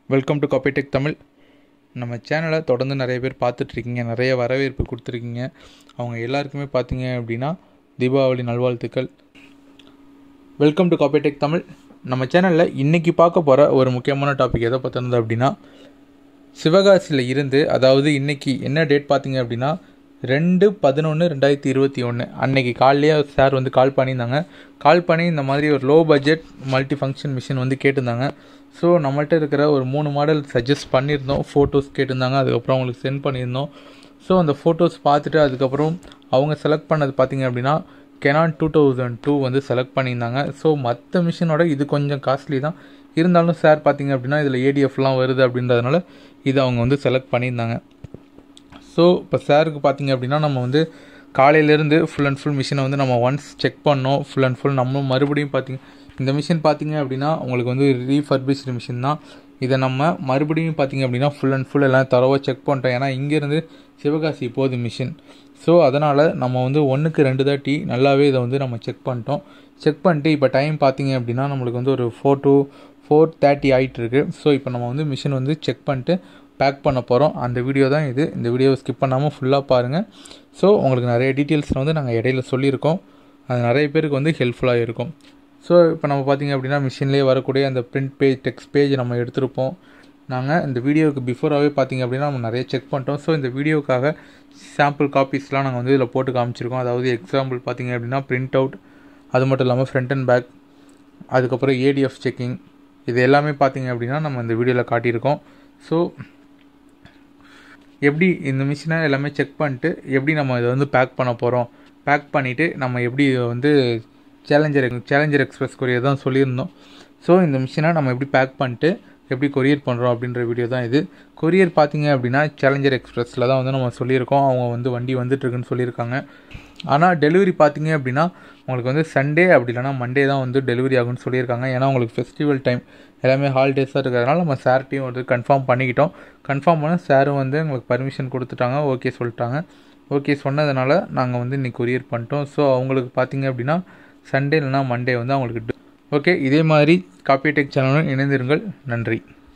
welcome to காப்பிடெக் Tamil நம்ம சேனலை தொடர்ந்து நிறைய பேர் பார்த்துட்ருக்கீங்க நிறைய வரவேற்பு கொடுத்துருக்கீங்க அவங்க எல்லாருக்குமே பார்த்தீங்க அப்படின்னா தீபாவளி நல்வாழ்த்துக்கள் வெல்கம் டு காப்பிடெக் தமிழ் நம்ம சேனலில் இன்றைக்கி பார்க்க போகிற ஒரு முக்கியமான டாபிக் எதை பற்றினது அப்படின்னா சிவகாசியில் இருந்து அதாவது இன்றைக்கி என்ன டேட் பார்த்தீங்க அப்படின்னா ரெண்டு பதினொன்று ரெண்டாயிரத்தி இருபத்தி ஒன்று அன்னைக்கு காலையிலேயே சார் வந்து கால் பண்ணியிருந்தாங்க கால் பண்ணி இந்த மாதிரி ஒரு low budget multi function machine வந்து கேட்டிருந்தாங்க ஸோ நம்மள்ட்ட இருக்கிற ஒரு மூணு மாடல் சஜஸ்ட் பண்ணியிருந்தோம் ஃபோட்டோஸ் கேட்டிருந்தாங்க அதுக்கப்புறம் அவங்களுக்கு சென்ட் பண்ணியிருந்தோம் ஸோ அந்த ஃபோட்டோஸ் பார்த்துட்டு அதுக்கப்புறம் அவங்க செலக்ட் பண்ணது பார்த்தீங்க அப்படின்னா கெனான் டூ தௌசண்ட் டூ வந்து செலக்ட் பண்ணியிருந்தாங்க ஸோ மற்ற மிஷினோட இது கொஞ்சம் காஸ்ட்லி தான் இருந்தாலும் சார் பார்த்தீங்க அப்படின்னா இதில் ஏடிஎஃப்லாம் வருது அப்படின்றதுனால இது அவங்க வந்து செலக்ட் பண்ணியிருந்தாங்க ஸோ இப்போ சாருக்கு பார்த்தீங்க அப்படின்னா நம்ம வந்து காலையிலேருந்து ஃபுல் அண்ட் ஃபுல் மிஷினை வந்து நம்ம ஒன்ஸ் செக் பண்ணோம் ஃபுல் அண்ட் ஃபுல் நம்ம மறுபடியும் பார்த்தீங்க இந்த மிஷின் பார்த்தீங்க அப்படின்னா உங்களுக்கு வந்து ரீஃபர்பிஷ்டு மிஷின் தான் இதை நம்ம மறுபடியும் பார்த்தீங்க அப்படின்னா ஃபுல் அண்ட் ஃபுல் எல்லாம் தரவாக செக் பண்ணிட்டோம் ஏன்னா இங்கேருந்து சிவகாசி போகுது மிஷின் ஸோ அதனால் நம்ம வந்து ஒன்றுக்கு ரெண்டு தாட்டி நல்லாவே இதை வந்து நம்ம செக் பண்ணிட்டோம் செக் பண்ணிட்டு இப்போ டைம் பார்த்தீங்க அப்படின்னா நம்மளுக்கு வந்து ஒரு ஃபோர் டு ஃபோர் தேர்ட்டி ஆகிட்டுருக்கு ஸோ இப்போ நம்ம வந்து மிஷின் வந்து செக் பண்ணிட்டு பேக் பண்ண போகிறோம் அந்த வீடியோ தான் இது இந்த வீடியோவை ஸ்கிப் பண்ணாமல் ஃபுல்லாக பாருங்கள் ஸோ உங்களுக்கு நிறைய டீட்டெயில்ஸில் வந்து நாங்கள் இடையில சொல்லியிருக்கோம் அது நிறைய பேருக்கு வந்து ஹெல்ப்ஃபுல்லாக இருக்கும் ஸோ இப்போ நம்ம பார்த்திங்க அப்படின்னா மிஷின்லேயே வரக்கூடிய அந்த பிரிண்ட் பேஜ் டெக்ஸ்ட் பேஜ் நம்ம எடுத்திருப்போம் நாங்கள் இந்த வீடியோவுக்கு பிஃபோராகவே பார்த்திங்க அப்படின்னா நம்ம நிறைய செக் பண்ணிட்டோம் ஸோ இந்த வீடியோக்காக சாம்பிள் காப்பீஸ்லாம் நாங்கள் வந்து இதில் போட்டு காமிச்சிருக்கோம் அதாவது எக்ஸாம்பிள் பார்த்திங்க அப்படின்னா பிரிண்ட் அவுட் அது மட்டும் இல்லாமல் ஃப்ரண்ட் அண்ட் பேக் அதுக்கப்புறம் ஏடிஎஃப் செக்கிங் இது எல்லாமே பார்த்திங்க அப்படின்னா நம்ம இந்த வீடியோவில் காட்டியிருக்கோம் ஸோ எப்படி இந்த மிஷினை எல்லாமே செக் பண்ணிட்டு எப்படி நம்ம இதை வந்து பேக் பண்ண போகிறோம் பேக் பண்ணிவிட்டு நம்ம எப்படி வந்து சேலஞ்சர் சேலஞ்சர் எக்ஸ்பிரஸ் கொரியர் தான் சொல்லியிருந்தோம் ஸோ இந்த மிஷினை நம்ம எப்படி பேக் பண்ணிட்டு எப்படி கொரியர் பண்ணுறோம் அப்படின்ற வீடியோ தான் இது கொரியர் பார்த்தீங்க அப்படின்னா சேலஞ்சர் எக்ஸ்பிரஸில் தான் வந்து நம்ம சொல்லியிருக்கோம் அவங்க வந்து வண்டி வந்துட்டுருக்குன்னு சொல்லியிருக்காங்க ஆனால் டெலிவரி பார்த்தீங்க அப்படின்னா உங்களுக்கு வந்து சண்டே அப்படி இல்லைனா மண்டே தான் வந்து டெலிவரி ஆகும்னு சொல்லியிருக்காங்க ஏன்னா உங்களுக்கு ஃபெஸ்டிவல் டைம் எல்லாமே ஹாலிடேஸாக இருக்கிறதுனால நம்ம சார்ட்டையும் வந்து கன்ஃபார்ம் பண்ணிக்கிட்டோம் கன்ஃபார்ம் பண்ண சாரும் வந்து எங்களுக்கு பர்மிஷன் கொடுத்துட்டாங்க ஓகே சொல்லிட்டாங்க ஓகே சொன்னதுனால நாங்கள் வந்து இன்றைக்கி கொரியர் பண்ணிட்டோம் ஸோ அவங்களுக்கு பார்த்தீங்க அப்படின்னா சண்டே இல்லைனா மண்டே வந்து அவங்களுக்கு ஓகே இதே மாதிரி காப்பி டெக் சேனலுடன் இணைந்திருங்கள் நன்றி